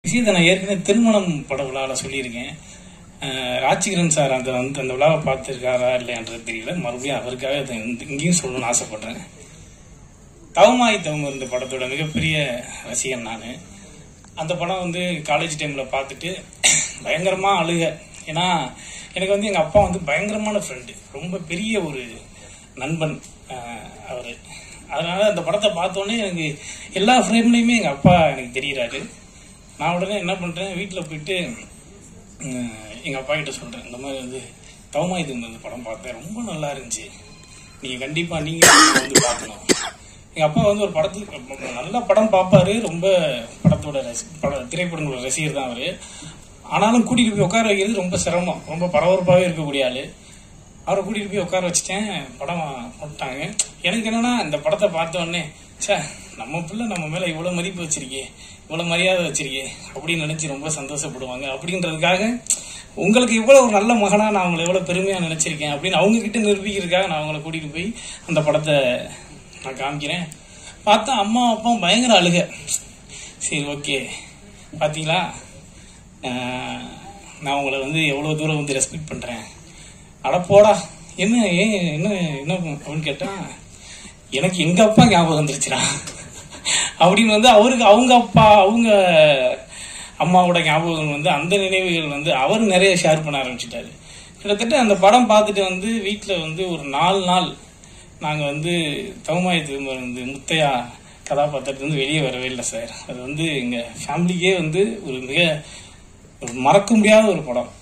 விஷயத்தை நான் ஏற்கனவே திருமணம் பட விழாவில் சொல்லியிருக்கேன் அஹ் ராஜ்கிரண் சார் அந்த வந்து அந்த விழாவை பார்த்துருக்காரா இல்லையான்றது தெரியல மறுபடியும் அவருக்காக அதை இந்த- இங்கேயும் சொல்லணும்னு ஆசைப்படுறேன் தவமாய் தவம் இருந்த படத்தோட மிகப்பெரிய ரசிகன் நான் அந்த படம் வந்து காலேஜ் டைமில் பார்த்துட்டு பயங்கரமா அழுக ஏன்னா எனக்கு வந்து எங்கள் அப்பா வந்து பயங்கரமான ஃப்ரெண்டு ரொம்ப பெரிய ஒரு நண்பன் அவர் அதனால அந்த படத்தை பார்த்தோன்னே எனக்கு எல்லா ஃப்ரேம்லேயுமே எங்கள் அப்பா எனக்கு தெரிகிறாரு நான் உடனே என்ன பண்ணுறேன் வீட்டில் போயிட்டு எங்கள் அப்பா கிட்ட சொல்கிறேன் இந்த மாதிரி வந்து தவமாய் தவம் இந்த படம் பார்த்தேன் ரொம்ப நல்லா இருந்துச்சு நீங்கள் கண்டிப்பாக நீங்கள் வந்து பார்க்கணும் எங்கள் அப்பா வந்து ஒரு படத்துக்கு நல்ல படம் பார்ப்பாரு ரொம்ப படத்தோட ரசி பட திரைப்படங்களோட ரசிகர் தான் அவர் ஆனாலும் கூட்டிகிட்டு போய் உட்கார வைக்கிறது ரொம்ப சிரமம் ரொம்ப பரபரப்பாகவே இருக்கக்கூடிய ஆள் அவரை கூட்டிகிட்டு போய் உட்கார வச்சுட்டேன் படம் போட்டாங்க எனக்கு என்னன்னா இந்த படத்தை பார்த்த உடனே ச்சே நம்ம பிள்ளை நம்ம மேலே இவ்வளோ மதிப்பு வச்சிருக்கே இவ்வளோ மரியாதை வச்சிருக்கே அப்படின்னு நினச்சி ரொம்ப சந்தோஷப்படுவாங்க அப்படின்றதுக்காக உங்களுக்கு இவ்வளோ ஒரு நல்ல மகனா நான் அவங்களை எவ்வளோ பெருமையாக நினச்சிருக்கேன் அப்படின்னு அவங்க கிட்ட நிரூபிக்கிறதுக்காக நான் அவங்கள கூட்டிகிட்டு போய் அந்த படத்தை நான் காமிக்கிறேன் பார்த்தா அம்மா அப்பாவும் பயங்கர அழுக சரி ஓகே பார்த்தீங்களா ஆஹ், நான் உங்களை வந்து எவ்வளோ தூரம் வந்து ரெஸ்பெக்ட் பண்ணுறேன் அட போடா என்ன ஏன் என்ன என்ன அப்படின்னு கேட்டா எனக்கு எங்க அப்பா ஞாபகம் வந்துருச்சுடா அப்படின்னு வந்து அவருக்கு அவங்க அப்பா அவங்க அம்மாவோட ஞாபகங்கள் வந்து அந்த நினைவுகள் வந்து அவர் நிறைய ஷேர் பண்ண ஆரம்பிச்சிட்டாரு கிட்டத்தட்ட அந்த படம் பார்த்துட்டு வந்து வீட்டில் வந்து ஒரு நாலு நாள் நாங்கள் வந்து தவமாயத்துக்கு வந்து முத்தையா கதாபாத்திரத்துல இருந்து வெளியே வரவே இல்லை சார் அது வந்து எங்கள் ஃபேமிலிக்கே வந்து ஒரு மிக ஒரு மறக்க முடியாத ஒரு படம்